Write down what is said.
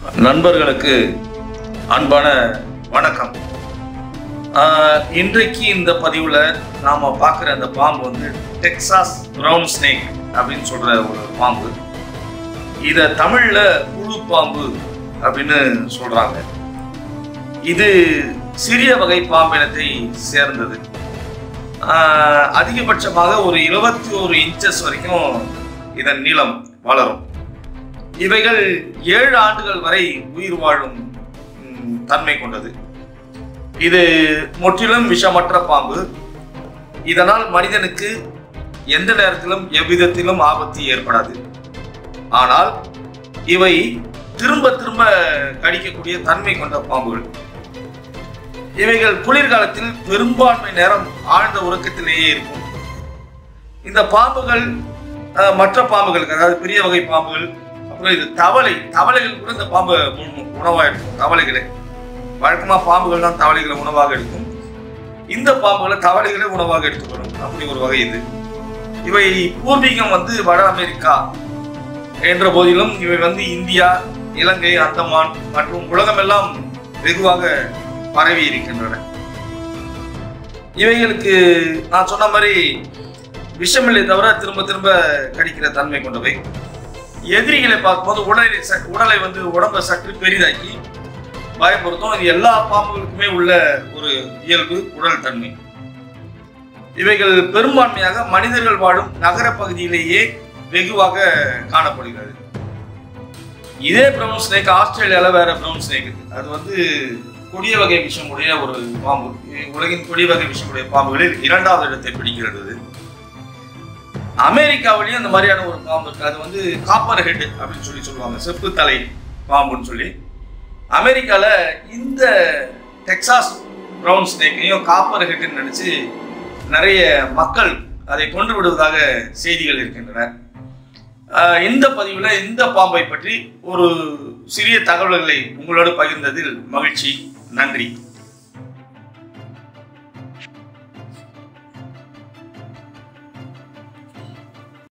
நண்பர்களுக்கு அன்பான வணக்கம் ஆஹ், இன்றைக்கு இந்த பதிவில் நாம் பார்க்குற அந்த பாம்பு வந்து டெக்சாஸ் ப்ரௌன் ஸ்னேக் அப்படின்னு சொல்கிற ஒரு பாம்பு இதை தமிழில் புழு பாம்பு அப்படின்னு சொல்கிறாங்க இது சிறிய வகை பாம்பினத்தை சேர்ந்தது ஆஹ், அதிகபட்சமாக ஒரு இருபத்தி ஒரு இன்ச்சஸ் வரைக்கும் இதன் நீளம் வளரும் இவைகள் ஏழு ஆண்டுகள் வரை உயிர் வாழும் ம், தன்மை கொண்டது இது முற்றிலும் விஷமற்ற பாம்பு இதனால் மனிதனுக்கு எந்த நேரத்திலும் எவ்விதத்திலும் ஆபத்து ஏற்படாது ஆனால் இவை திரும்ப திரும்ப கடிக்கக்கூடிய தன்மை கொண்ட பாம்புகள் இவைகள் குளிர்காலத்தில் பெரும்பான்மை நேரம் ஆழ்ந்த உறக்கத்திலேயே இருக்கும் இந்த பாம்புகள் அஹ், மற்ற பாம்புகளுக்கு அதாவது பெரிய வகை பாம்புகள் அப்புறம் இது தவளை தவளைகள் கூட இந்த பாம்பை உண- உணவா எடுக்கும் தவளைகளை வழக்கமா பாம்புகள் தான் தவளைகளை உணவாக எடுக்கும் இந்த பாம்புகளை தவளைகளை உணவாக எடுத்துக்கணும் அப்படி ஒரு வகை இது இவை பூர்வீகம் வந்து வட அமெரிக்கா என்ற போதிலும் இவை வந்து இந்தியா இலங்கை அந்தமான் மற்றும் உலகமெல்லாம் வெகுவாக பரவி இருக்கின்றன இவைகளுக்கு நான் சொன்ன மாதிரி விஷமில்லை தவிர திரும்ப திரும்ப கடிக்கிற தன்மை கொண்டவை எதிரிகளை பார்க்கும்போது உடலை ச- உடலை வந்து உடம்பை சற்று பெரிதாக்கி பயமுறுத்தும் இது எல்லா பாம்புகளுக்குமே உள்ள ஒரு இயல்பு உடல் தன்மை இவைகள் பெரும்பான்மையாக மனிதர்கள் வாழும் நகர பகுதியிலேயே வெகுவாக காணப்படுகிறது இதே பிரவுன் ஸ்னேக் ஆஸ்திரேலியால வேற பிரவுன் ஸ்னேக் இருக்கு அது வந்து கொடிய வகை விஷமுடைய ஒரு பாம்பு இது உலகின் கொடிய வகை விஷமுடைய பாம்புகளில் இரண்டாவது இடத்தை பிடிக்கிறது இது. அமெரிக்காவிலையும் இந்த மாதிரியான ஒரு பாம்பு இருக்கு அது வந்து காப்பர் ஹெட் அப்படின்னு சொல்லி சொல்லுவாங்க செப்பு தலை பாம்புன்னு சொல்லி அமெரிக்கால இந்த டெக்சாஸ் ப்ரௌன் ஸ்னேக்கையும் காப்பர் ஹெட்னு நினைச்சு நிறைய மக்கள் அதை கொண்டு விடுவதாக செய்திகள் இருக்கின்றன ஆஹ் இந்த பதிவில் இந்த பாம்பை பற்றி ஒரு சிறிய தகவல்களை உங்களோடு பகிர்ந்ததில் மகிழ்ச்சி நன்றி